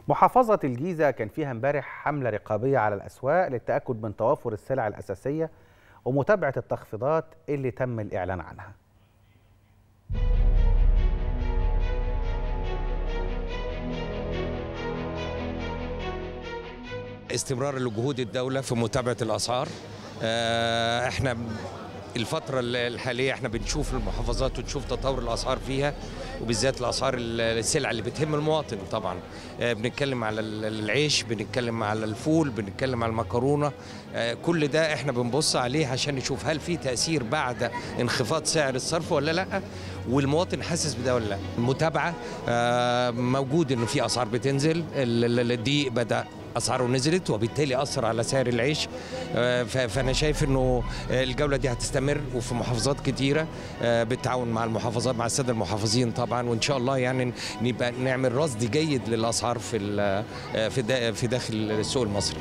محافظة الجيزة كان فيها امبارح حملة رقابية على الأسواق للتأكد من توافر السلع الأساسية ومتابعة التخفيضات اللي تم الإعلان عنها استمرار لجهود الدولة في متابعة الأسعار آه، احنا الفترة الحالية احنا بنشوف المحافظات ونشوف تطور الأسعار فيها وبالذات الأسعار السلع اللي بتهم المواطن طبعا آه، بنتكلم على العيش بنتكلم على الفول بنتكلم على المكرونة آه، كل ده احنا بنبص عليه عشان نشوف هل في تأثير بعد انخفاض سعر الصرف ولا لا والمواطن حاسس بده ولا لا المتابعة آه، موجود انه في أسعار بتنزل الدقيق بدأ اسعاره نزلت وبالتالي اثر على سعر العيش فانا شايف انه الجوله دي هتستمر وفي محافظات كتيره بالتعاون مع المحافظات مع الساده المحافظين طبعا وان شاء الله يعني نبقى نعمل رصد جيد للاسعار في في في داخل السوق المصري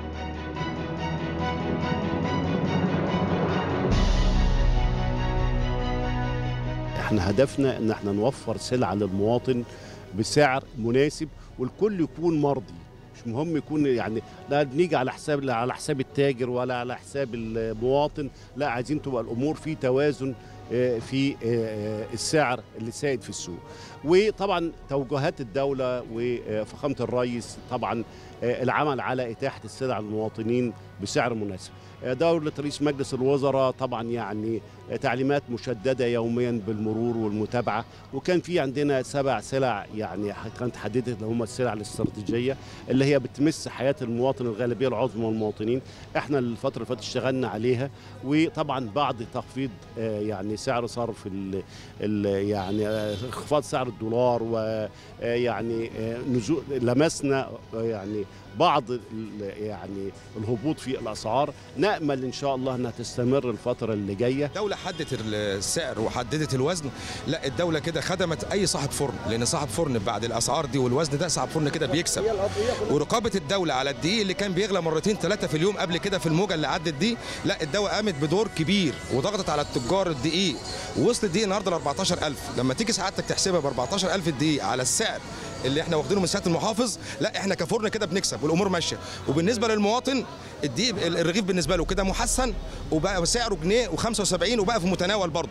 احنا هدفنا ان احنا نوفر سلعه للمواطن بسعر مناسب والكل يكون مرضي مش مهم يكون يعني لا نيجي على حساب لا على حساب التاجر ولا على حساب المواطن لا عايزين تبقى الامور في توازن في السعر اللي سائد في السوق وطبعا توجهات الدوله وفخامه الرئيس طبعا العمل على اتاحه السلع للمواطنين بسعر مناسب دولة رئيس مجلس الوزراء طبعا يعني تعليمات مشددة يوميا بالمرور والمتابعة وكان في عندنا سبع سلع يعني كانت حددت اللي هم السلع الاستراتيجية اللي هي بتمس حياة المواطن الغالبية العظمى والمواطنين احنا الفترة اللي فاتت اشتغلنا عليها وطبعا بعد تخفيض يعني سعر صرف ال ال يعني انخفاض سعر الدولار ويعني نزول لمسنا يعني بعض يعني الهبوط في الاسعار نامل ان شاء الله انها تستمر الفتره اللي جايه الدوله حددت السعر وحددت الوزن لا الدوله كده خدمت اي صاحب فرن لان صاحب فرن بعد الاسعار دي والوزن ده صاحب فرن كده بيكسب ورقابه الدوله على الدقيق اللي كان بيغلى مرتين ثلاثه في اليوم قبل كده في الموجه اللي عدت دي لا الدوله قامت بدور كبير وضغطت على التجار الدقيق وصل الدقيق النهارده ل 14000 لما تيجي سعادتك تحسبها ب 14000 الدقيق على السعر اللي احنا واخدينه من سياده المحافظ لا احنا كفرن كده بنكسب والامور ماشيه وبالنسبه للمواطن الدقيق الرغيف بالنسبه له كده محسن وبقى سعره جنيه و75 وبقى في متناول برضه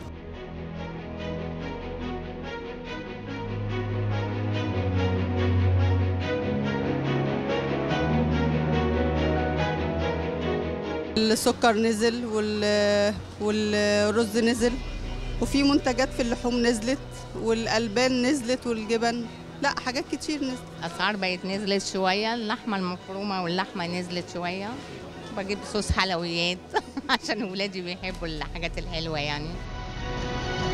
السكر نزل والرز نزل وفي منتجات في اللحوم نزلت والالبان نزلت والجبن لا حاجات كتير نزلت اسعار بقت نزلت شويه اللحمه المفرومه واللحمه نزلت شويه بجيب صوص حلويات عشان ولادي بيحبوا الحاجات الحلوه يعني